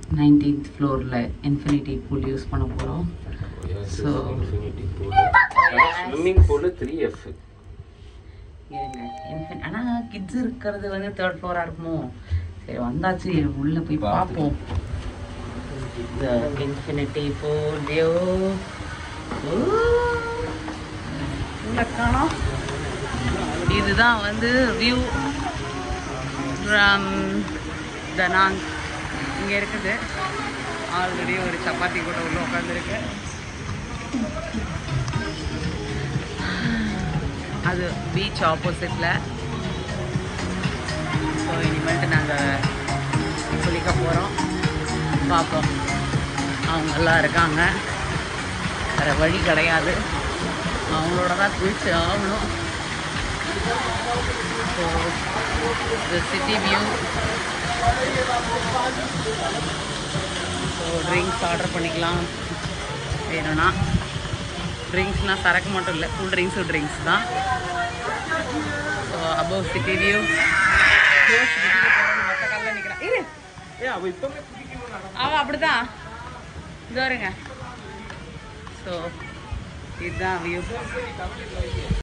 Nineteenth ஃப்ளோரில் infinity pool use பண்ண போகிறோம் So- swimming pool three F இருங்க இன்ஃபின் ஆனால் கிட்ஸ் இருக்கிறது வந்து தேர்ட் ஃப்ளோராக இருக்குமோ சரி வந்தாச்சு உள்ளே போய் பார்ப்போம் The infinity pool view. உள்ள காணோம் இதுதான் வந்து வியூ ஃப்ரம் தனாங் இங்கே இருக்குது ஆல்ரெடி ஒரு சப்பாத்தி கூட உள்ள உட்காந்துருக்கு அது பீச் ஆப்போசிட்டில் ஸோ இனிமேல்ட்டு நாங்கள் குளிக்க போகிறோம் பார்ப்போம் அவங்கெல்லாம் இருக்காங்க வேறு வழி கிடையாது அவங்களோட தான் குளிச்சு ஆகணும் so the city view so drinks order பண்ணிக்கலாம் வேணும்னா ட்ரிங்க்ஸ்னால் சரக்கு மட்டும் இல்லை கூல் ட்ரிங்க்ஸும் ட்ரிங்க்ஸ் தான் ஸோ அபவ் சிட்டி வியூ இரு அவன் அப்படிதான் இதோ இருங்க ஸோ இதுதான் வியூ